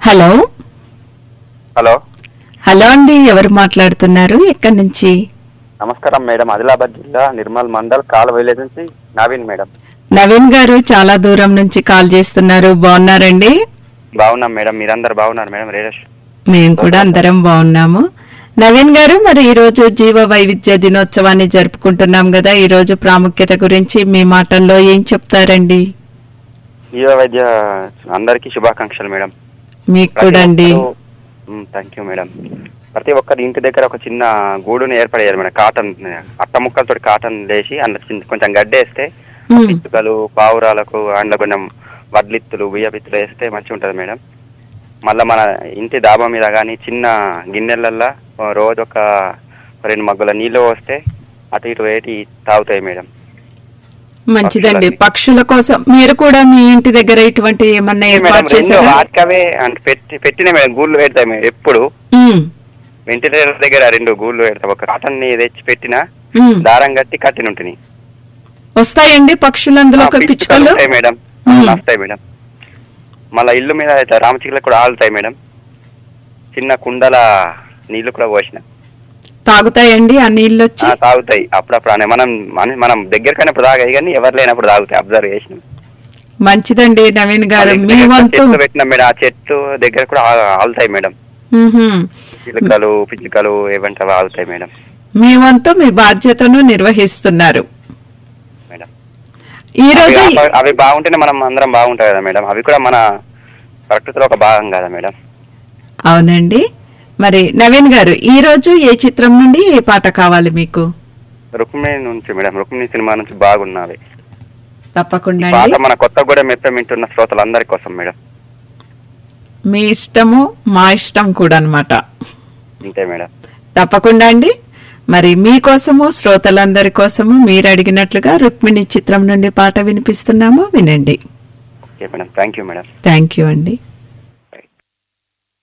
Hello hello hello అండి ఎవరు మాట్లాడుతున్నారు ఎక్కడి నుంచి నమస్కారం మేడం ఆదిలాబాద్ జిల్లా నిర్మల్ మండల్ కాల విలేజ్ నుంచి నవీన్ మేడం నవీన్ గారు చాలా దూరం నుంచి కాల్ చేస్తున్నారు బాగున్నారండి బాగున్నాం మేడం మీరందరు బాగున్నారు మేడం రేడేష్ మేము కూడా అందరం బాగున్నాము నవీన్ గారు మరి ఈ రోజు జీవ వైవిధ్య దినోత్సవాన్ని జరుపుకుంటున్నాం కదా ఈ రోజు ప్రాముఖ్యత గురించి మీ మాటల్లో ఏం చెప్తారండి జీవ వైద్య అందరికీ శుభాకాంక్షలు మేడం మీకు కూడా అండి థ్యాంక్ యూ మేడం ప్రతి ఒక్కరి ఇంటి దగ్గర ఒక చిన్న గూడుని ఏర్పడేయాలి మేడం కాటన్ అట్ట ముక్కలతో కాటన్ వేసి అందులో చిన్న- కొంచెం గడ్డేస్తే ఉమ్, పిచ్చుకలు పావురాలకు అండ్ల కొంచెం వడ్లిత్తులు బియ్యపిత్తులు వేస్తే మంచిగా ఉంటుంది మేడం మళ్ళీ మన ఇంటి డాబా మీద కానీ చిన్న గిన్నెలల్లో రోజు ఒక రెండు మగ్గుల నీళ్ళు పోస్తే అటు ఇటు వేటి తాగుతాయి మేడం మంచిదండి పక్షులన్నీ. పక్షుల కోసం మీరు కూడా మీ ఇంటి దగ్గర ఇటువంటి ఏమన్నా మేడం ఏర్పాటు రెండు చేశారా వాటికవే అంటే పెట్టి పెట్టిన మేడం గూళ్ళు పెడతాయి మేడం ఎప్పుడు ఉమ్, వెంటిలేటర్ దగ్గర రెండు గూళ్ళు పెడతాం ఒక కాటన్ ని తెచ్చి పెట్టిన ఉమ్. దారం కట్టి కట్టిన ఉంటుంది వస్తాయండి పక్షులు అందులో ఒక పిచ్చుకలు వస్తాయి మేడం మ్మ్. వస్తాయి మేడం మళ్ళీ ఇల్లు మీద ఇట్లా రామచిక్కలు కూడా ఆలుతాయి మేడం చిన్న కుండల నీళ్లు కూడా పోసిన తాగుతాయండి ఆ నీళ్ళు వచ్చి ఆ, తాగుతాయి అప్పుడప్పుడు అనే మనం మన- మనం దగ్గరకైనప్పుడు తాగాయి కానీ ఎవరు లేనప్పుడు తాగుతాయి అబ్జర్వ్ చేసినాం మంచిదండి నవీన్ గారు మళ్ళీ మీ దగ్గర వంతు చెట్లు పెట్టినాం మేడం ఆ చెట్టు దగ్గర కూడా ఆ- ఆలుతాయి మేడం మ్మ్హ్మ్. చిలుకలు పిచ్చుకలు ఏమంటారు ఆలుతాయి మేడం మీ వంతు మీ బాధ్యతను నిర్వహిస్తున్నారు మేడం ఈ రోజు అవి- అవి- అవి బాగుంటేనే మనం అందరం బాగుంటాయి కదా మేడం అవి కూడా మన ప్రకృతిలో ఒక భాగం కదా మేడం అవునండి మరి నవీన్ గారు ఈ రోజు ఏ చిత్రం నుండి ఏ పాట కావాలి మీకు రుక్మిణి నుంచి మేడం రుక్మిణి సినిమా నుంచి బాగున్నవి తప్పకుండా పాట అండి మన కొత్తగూడెం ఎఫ్ఎం వింటున్న శ్రోతలందరి కోసం మేడం మీ ఇష్టము మా ఇష్టం కూడా అన్నమాట అంతే మేడం తప్పకుండా అండి మరి మీకోసము శ్రోతలందరి కోసము మీరు అడిగినట్లుగా రుక్మిణి చిత్రం నుండి పాట వినిపిస్తున్నాము వినండి okay madam thank you madam thank you అండి